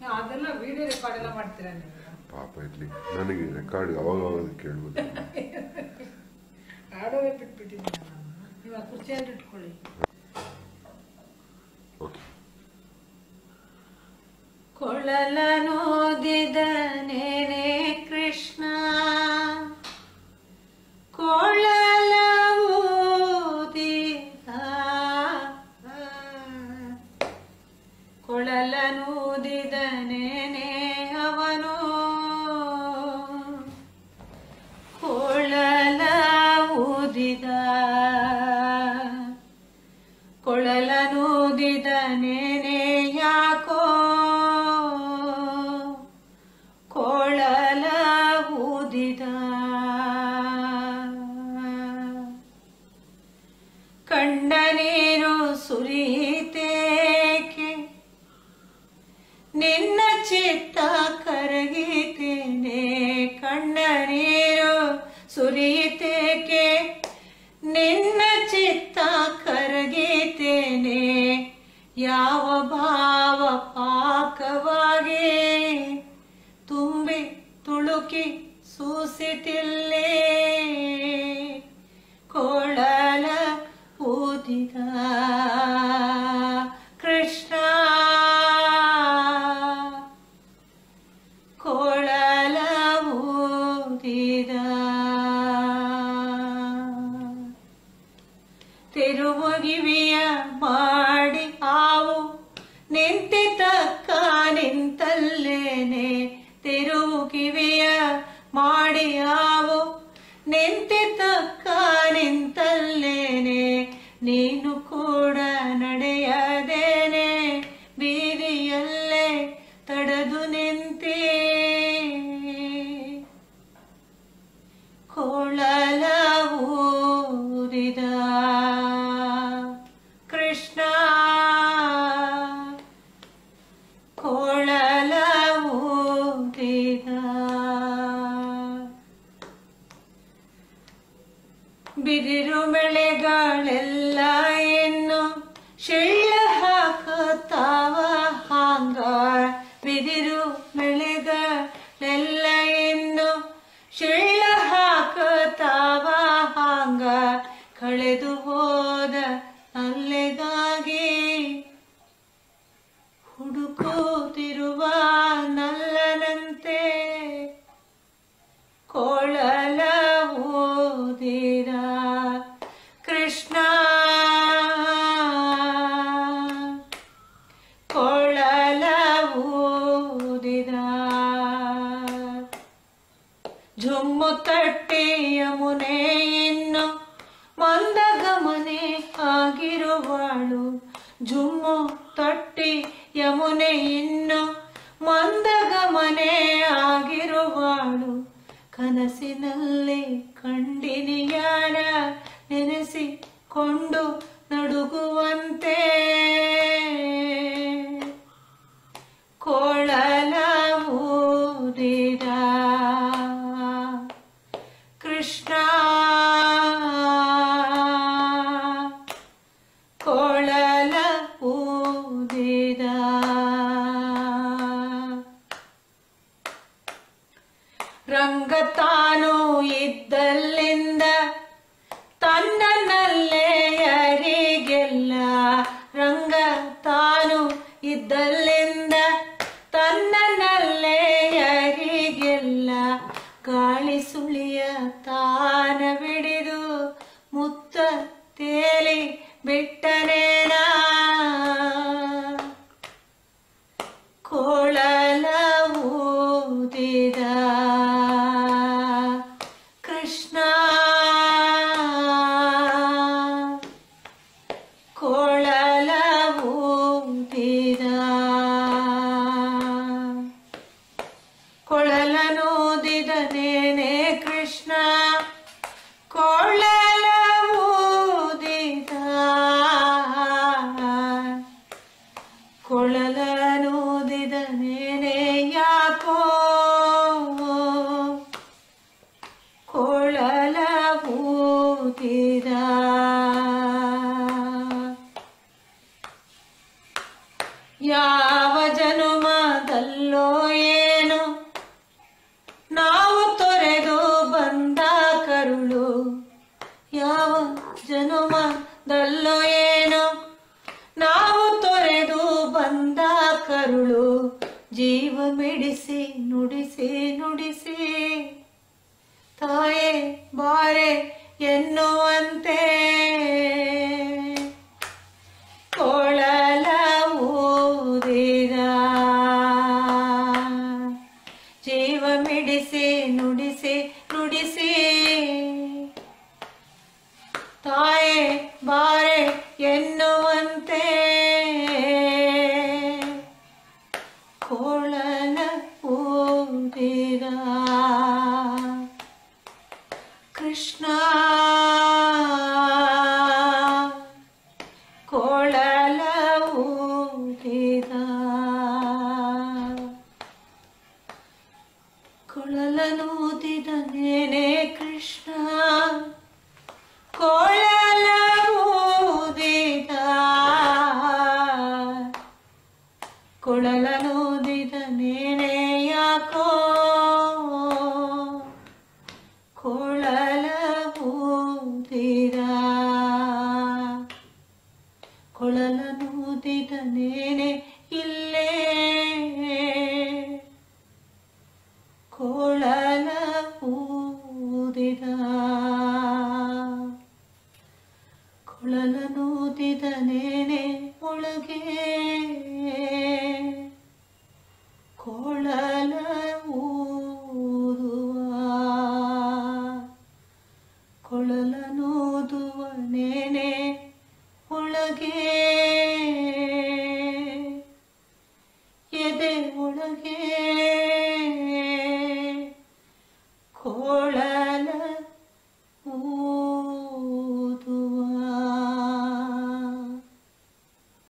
ನೀವು ಅದೆಲ್ಲ video record ಎಲ್ಲ ಮಾಡ್ತೀರಾ ನೀವು ಪಾಪ ಇರ್ಲಿ ನನಗೆ ರೆಕಾರ್ಡ್ ಅವಾಗ ಅವಾಗ ಕೇಳ್ಬೋದು ಆಡೋದೇ ಬಿಟ್ಬಿಟ್ಟಿದ್ದೀನಿ ನಾನು ನೀವು ಆ ಕುರ್ಚಿಯಲ್ಲಿ ಇಟ್ಕೊಳ್ಳಿ ಓಕೆ ಕೊಳಲನೋದಿದನೇನೆ ಕೃಷ್ಣ ಕೊಳಲ ಊದಿದ ಕೊಳಲನೂದಿದನೇನೆ ಅವನು ಕೊಳಲ ಊದಿದ ಕೊಳಲನೂದಿದನೇನೆ ಯಾಕೋ ಕೊಳಲ ಊದಿದ ಕಣ್ಣ ನೀರು ಸುರಿತೇಕೆ ನಿನ್ನ ಚಿತ್ತ ಕರಗಿತೇನೆ ಕಣ್ಣ ನೀರು ಸುರಿತೇಕೆ ನಿನ್ನ ಚಿತ್ತ ಕರಗಿತೇನೆ ಯಾವ ಭಾವ ಪಾಕವಾಗಿ ತುಂಬಿ ತುಳುಕಿ ಸೂಸಿತಿಲ್ಲೇ ಕೊಳಲ ಊದಿದ ಕೃಷ್ಣ ಕೊಳಲ ಊದಿದ ತಿರುಮುಗಿವಿಯ ಮಾಡಿ ಆವು ನಿಂತಿತಕ್ಕ ನಿಂತಲ್ಲೇನೆ ತಿರುಗಿವಿಯ ಮಾಡಿ ಆವು ನಿಂತಿತಕ್ಕ ನಿಂತಲ್ಲೇನೆ ನೀನು ಕೂಡ ನಡೆಯದೇನೆ ಬೀದಿಯಲ್ಲೇ ತಡೆದು ನಿಂತೇ ಕೊಳಲ ಊದಿದ ಕೃಷ್ಣ ಕೊಳಲ ಊದಿದ ಬಿದಿರು ಬೆಳೆಗಳೆಲ್ಲ ಇನ್ನು ಶಿಳ್ಳ ಹಾಕುತ್ತಾವ ಹಾಂಗ ಬಿದಿರು ಬೆಳೆಗಳೆಲ್ಲ ಇನ್ನು ಶಿಳ್ಳ ಹಾಕುತ್ತಾವ ಹಾಂಗ ಕಳೆದು ಹೋದ ಅಲ್ಲೆಗಾಗಿ ಹುಡುಕುತ್ತಿರುವ ನಲ್ಲನಂತೆ ಕೊಳಲ ಊದಿರ ಕೃಷ್ಣ ಕೊಳಲ ಊದಿರ ಜುಮ್ಮು ತಟ್ಟಿ ಯಮುನೆ ಇನ್ನು ಮಂದಗಮನೆ ಆಗಿರುವಳು ಜುಮ್ಮು ತಟ್ಟಿ ಯಮುನೆ ಇನ್ನು ಮಂದಗಮನೆ ಆಗಿರುವಳು ಕನಸಿನಲ್ಲಿ ಕಂಡಿನಿಯಾರ ನೆನೆಸಿಕೊಂಡು ನಡುಗುವಂತೆ ಕೊಳಲ ಊದಿದ ಕೃಷ್ಣ ಕೊಳಲ ಊದಿದ ರಂಗ ತಾನು ಇದ್ದಲ್ಲಿಂದ ತನ್ನನ್ನಲ್ಲೇ ಯಾರಿಗೆಲ್ಲ ರಂಗ ತಾನು ಇದ್ದಲ್ಲಿಂದ ತನ್ನನ್ನಲ್ಲೇ ಯಾರಿಗೆಲ್ಲ ಗಾಳಿ ಸುಳಿಯ ತಾನ ಬಿಡಿದು ಮುತ್ತ ತೇಲಿ ಬಿಟ್ಟನೇನಾ ಕೊಳಲ ಊದಿದ ಕೃಷ್ಣ ಕೊಳಲ ಊದಿದ ಕೊಳಲನೂದಿದನೇನೆ ಕೃಷ್ಣ ಕರುಳು ಜೀವ ಮಿಡಿಸಿ ನುಡಿಸಿ ನುಡಿಸಿ ತಾಯೇ ಬಾರೆ ಎನ್ನುವಂತೆ ಕೊಳಲ ಊದಿದ ಜೀವ ಮಿಡಿಸಿ ನುಡಿಸಿ ನುಡಿಸಿ ತಾಯೇ ಬಾರೆ ಎನ್ನುವಂತೆ ಕೊಳಲ ಊದಿದ ಕೃಷ್ಣ ಕೊಳಲ ಊದಿದ ಕೊಳಲನೂದಿದ ನೇನೆ ಕೃಷ್ಣ ಕೊಳಲ ಊದಿದ ಕೊಳಲನೂದಿದ ನೇನೆ ಯಾಕೋ ಕೊಳಲ ಊದಿದ ಕೊಳಲನೂದಿದ ನೇನೆ ಇಲ್ಲೇ ಕೊಳಲ ಊದಿದ ಕೊಳಲನೂದಿದ ನೇನೆ ಒಳಗೆ ಕೊಳಲ ಊದುವ ಕೊಳಲನೂದುವ ನೇನೆ ಒಳಗೆ ಎದೆ ಒಳಗೆ